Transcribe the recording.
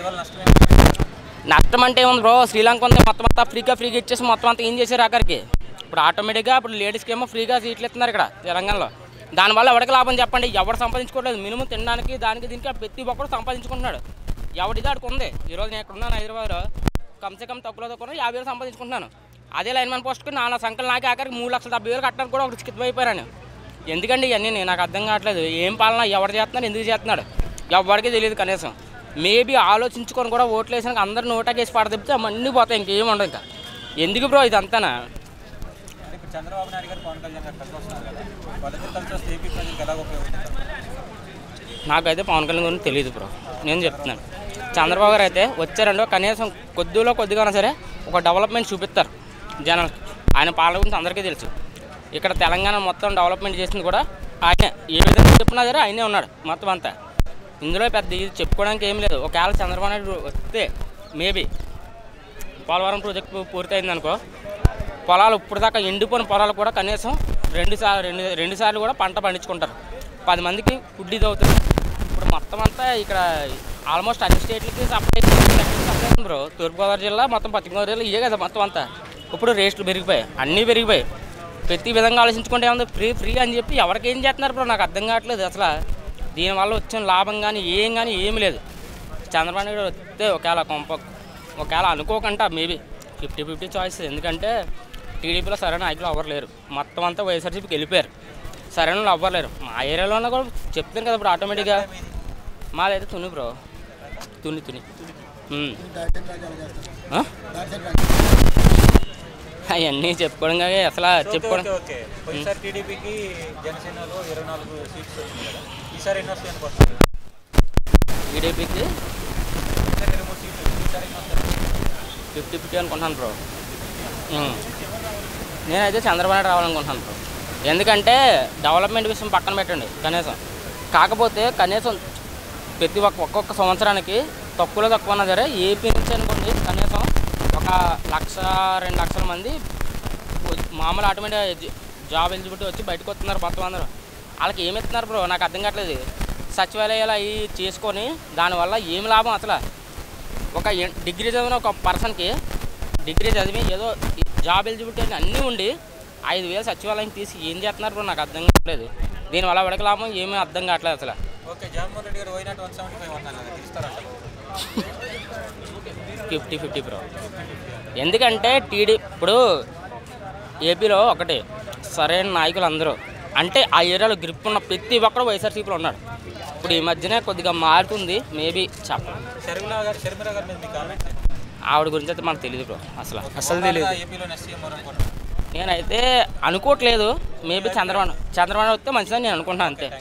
ఇవాళ నష్టం ఏంటి? నష్టం అంటే ఏముంది బ్రో శ్రీలంక ఉంది మొత్తం అంతా ఫ్రీగా ఫ్రీగా ఇచ్చేసి మొత్తం అంతా ఏం చేశారు అక్కడికి ఇప్పుడు ఆటోమేటిక్గా ఇప్పుడు లేడీస్కి ఏమో ఫ్రీగా సీట్లు ఇస్తున్నారు ఇక్కడ తెలంగాణలో దానివల్ల ఎవరికి లాభం చెప్పండి ఎవరు సంపాదించుకోవట్లేదు మినిమం తినడానికి దానికి దీనికి ఆ ప్రతి ఒక్కరు సంపాదించుకుంటున్నాడు ఎవరిది ఆడికి ఉంది ఈరోజు నేను ఇక్కడ ఉన్నాను హైదరాబాద్లో కమ్సే కమ్ తక్కువలో తక్కువ యాభై వేలు సంపాదించుకుంటున్నాను అదే లైన్ మ్యాన్ పోస్ట్కి నా సంఖ్యలు నాకే ఆఖరికి మూడు లక్షల డెబ్బై వేలు కట్టడానికి కూడా ఒకటి స్కిప్ అయిపోయాను ఎందుకండి ఇవన్నీ నేను నాకు అర్థం కావట్లేదు ఏం పాలన ఎవరు చేస్తున్నాడు ఎందుకు చేస్తున్నాడు ఎవరికి తెలియదు కనీసం మేబీ ఆలోచించుకొని కూడా ఓట్లు వేసినాక అందరు నోటాకేసి పడదిప్తే అవన్నీ పోతాయి ఇంకేం ఉండదు ఇంకా ఎందుకు బ్రో ఇదంతానా అంటే ఇప్పుడు చంద్రబాబు నాయుడు గారు పవన్ కళ్యాణ్ గారు కలిసి వస్తున్నారు కదా వాళ్ళిద్దరు కలిసి వస్తే ఏపీ ప్రజలకు ఎలా ఉపయోగపడుతుంది నాకైతే పవన్ కళ్యాణ్ గురించి తెలియదు బ్రో నేను చెప్తున్నాను చంద్రబాబు గారు అయితే వచ్చారండో కనీసం కొద్దిలో కొద్దిగా సరే ఒక డెవలప్మెంట్ చూపిస్తారు జనాలకి ఆయన పాలన గురించి అందరికీ తెలుసు ఇక్కడ తెలంగాణ మొత్తం డెవలప్మెంట్ చేసింది కూడా ఆయనే ఏ విధంగా చెప్పినా సరే ఆయనే ఉన్నాడు మొత్తం అంతా ఇందులో పెద్ద ఇది చెప్పుకోవడానికి ఏం లేదు ఒకవేళ చంద్రబాబు నాయుడు వస్తే మేబీ పోలవరం ప్రాజెక్ట్ పూర్తయింది అనుకో పొలాలు ఇప్పుడు దాకా ఎండిపోయిన పొలాలు కూడా కనీసం రెండు సార్లు రెండు రెండు సార్లు కూడా పంట పండించుకుంటారు పది మందికి ఫుడ్ ఇది అవుతుంది ఇప్పుడు మొత్తం అంతా ఇక్కడ ఆల్మోస్ట్ అన్ని స్టేట్లకి సప్లై సప్లై ఉంది బ్రో తూర్పుగోదావరి జిల్లా మొత్తం పశ్చిమ గోదావరి జిల్లా ఇవే కదా మొత్తం అంతా ఇప్పుడు రేట్లు పెరిగిపోయాయి అన్నీ పెరిగిపోయాయి ప్రతి విధంగా ఆలోచించుకుంటే ఏముంది ఫ్రీ ఫ్రీ అని చెప్పి ఎవరికి ఏం చేస్తున్నారు బ్రో నాకు అర్థం కావట్లేదు అసలు దీనివల్ల వచ్చిన లాభం కానీ ఏం కానీ ఏమీ లేదు చంద్రబాబు నాయుడు వస్తే ఒకవేళ కొంప ఒకవేళ అనుకోకుండా మేబీ ఫిఫ్టీ ఫిఫ్టీ చాయిస్ ఎందుకంటే టీడీపీలో సరైన నాయకులు ఎవరు లేరు మొత్తం అంతా వైఎస్ఆర్సీపీకి వెళ్ళిపోయారు సరైన వాళ్ళు ఎవ్వరు లేరు మా ఏరియాలో ఉన్న కూడా చెప్తాను కదా ఇప్పుడు ఆటోమేటిక్గా మాదైతే తుని బ్రో తుని తుని ఉమ్. ఆ? అవన్నీ చెప్పుకోవడం కానీ అసలు చెప్పుకోవడం ఓకే ఓకే పోయినసారి టీడీపీకి జనసేనలో ఇరవై నాలుగు సీట్స్ వచ్చింది కదా ఈసారి ఎన్ని వస్తాయి అనుకుంటున్నారు టీడీపీకి ఈసారి ఇరవై మూడు సీట్లు వచ్చింది. ఈసారి ఎన్ని వస్తాయి ఫిఫ్టీ ఫిఫ్టీ అనుకుంటున్నాను బ్రో ఉమ్. నేనైతే చంద్రబాబు నాయుడు రావాలనుకుంటున్నాను బ్రో ఎందుకంటే డెవలప్మెంట్ విషయం పక్కన పెట్టండి కనీసం కాకపోతే కనీసం ప్రతి ఒక్క ఒక్కొక్క సంవత్సరానికి తక్కువలో తక్కువ అన్నా సరే ఏపీ నుంచి అనుకోండి కనీసం ఒక లక్ష రెండు లక్షల మంది వ- మామూలు ఆటోమేటిక్ జాబ్ ఎలిజిబిలిటీ వచ్చి బయటకు వస్తున్నారు మొత్తం అందరూ వాళ్ళకి ఏమి ఇస్తున్నారు బ్రో నాకు అర్థం కావట్లేదు సచివాలయాలు అవి చేసుకొని దానివల్ల ఏమి లాభం అసలు ఒక ఎన్- డిగ్రీ చదివిన ఒక పర్సన్కి డిగ్రీ చదివి ఏదో ఈ జాబ్ ఎలిజిబిలిటీ అని అన్నీ ఉండి ఐదు వేలు సచివాలయం తీసి ఏం చేస్తున్నారు బ్రో నాకు అర్థం కావట్లేదు దీనివల్ల ఎవరికి లాభం ఏమీ అర్థం కావట్లేదు అసలు ఓకే జగన్మోహన్ రెడ్డి గారు వైనాట్ వన్ సెవెంటీ ఫైవ్ అన్నారు కదా ఇస్తారంట ఫిఫ్టీ ఫిఫ్టీ బ్రో ఎందుకంటే టీడీ ఇప్పుడు ఏపీలో ఒకటి సరైన నాయకులు అందరూ అంటే ఆ ఏరియాలో గ్రిప్ ఉన్న ప్రతి ఒక్కరు వైఎస్ఆర్సీపీలో ఉన్నాడు ఇప్పుడు ఈ మధ్యనే కొద్దిగా మారుతుంది మేబీ చెప్ప షర్మిల గారు షర్మిల గారి మీద మీ కామెంట్ ఆవిడ గురించి అయితే మనకు తెలియదు బ్రో అసలు అసలు తెలియదు ఏపీలో సీఎం అనుకుంటున్నారు నేనైతే అనుకోవట్లేదు మేబీ చంద్రబాబు చంద్రబాబు వస్తే మంచిదని నేను అనుకుంటున్నాను అంతే